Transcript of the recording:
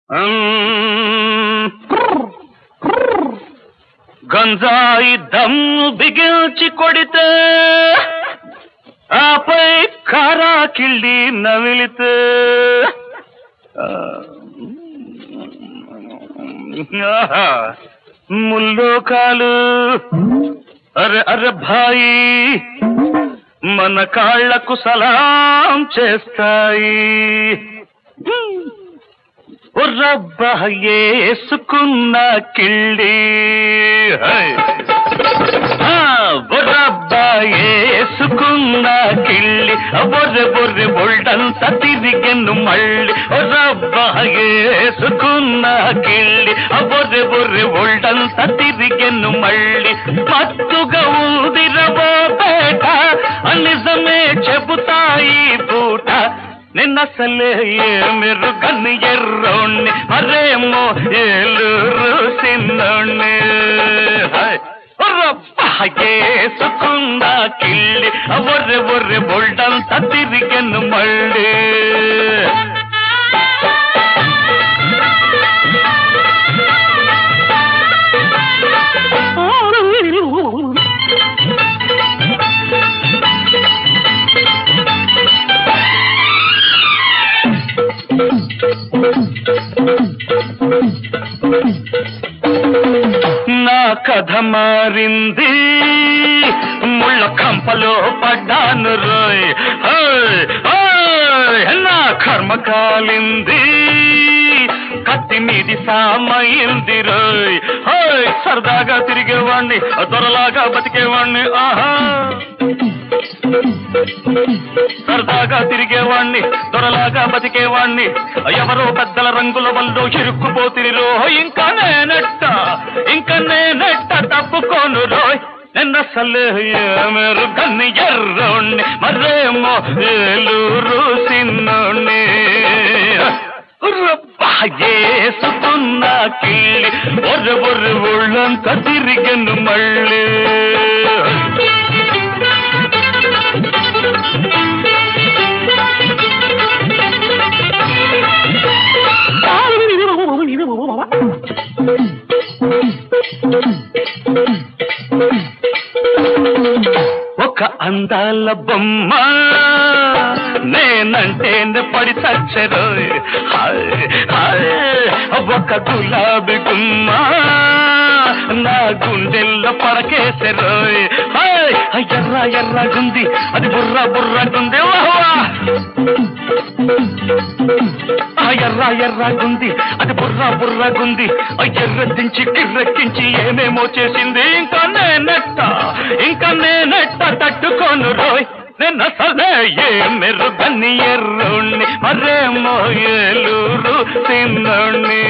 గంజాయి దమ్ము బిగించి కొడితే ఆపై కారా కిళ్ళి నవిలితే ఆహా, ముల్లోకాలు అరే అరే భాయి మన కాళ్లకు సలాం చేస్తాయి రబ్బా ఏసుకున్న కిళ్ళి హై. ఆ, బొర్రబ్బా ఏసుకున్న కిళ్ళి బొర్రె బొర్రె బొల్డంత తిరిగెను మళ్ళీ రబ్బా ఏసుకున్న కిళ్ళి బొర్రె బొర్రె బొల్డంత తిరిగెను మళ్ళీ మత్తుగా ఊదిరవో పేట నిజమే చెబుతాయి పూట నిన్నసలే మీరు కన్ను ఎర్రోణ్ణి మరేమో ఏలూరు సిన్నోణ్ణి ఏసుకున్న కిళ్ళి ఒర్రె ఒర్రె బొల్డంత తిరిగెను మళ్ళీ నా కథ మారింది ముళ్ళ కంపలో పడ్డాను రోయ్ ఓయ్, ఓయ్, నా కర్మ కాలింది కత్తి మీది సామైంది రోయ్ ఓయ్ సరదాగా తిరిగేవాణ్ణి దొరలాగా బతికేవాణ్ణి ఆహా సరదాగా తిరిగేవాణ్ణి దొరలాగా బతికేవాణ్ణి ఎవరో పెద్దల రంగుల వల్ల ఇరుక్కుపోతిరి రో ఇంకా నేనెట్ట ఇంకా నేనెట్ట తప్పుకోను రోయ్ నిన్నసలే మీరు కన్ను ఎర్రోణ్ణి మరేమో ఏలూరు సిన్నోణ్ణి ఏసుకున్న కిళ్ళి ఒర్రె ఒర్రె ఒళ్ళంతా తిరిగను మళ్ళీ ఒక అందాల బొమ్మ నేనంటే పడి చచ్చరు ఒక గులాబీ గుమ్మ నా గుండెల్లో పడకేసరు ఎర్ర ఎర్రగుంది అది బుర్ర బుర్రగుంది వాహ్ ఆ ఎర్ర ఎర్రగుంది అది బుర్ర బుర్రగుంది ఆ ఎర్రెత్తించి కిర్రెక్కించి ఏమేమో చేసింది ఇంకా నేనెట్ట ఇంకా నేనెట్ట తట్టుకోను రోయ్ నిన్న సదే ఏ మెరుగని ఎర్రుణ్ణి మరేమో ఏలూరు తిన్నోణ్ణి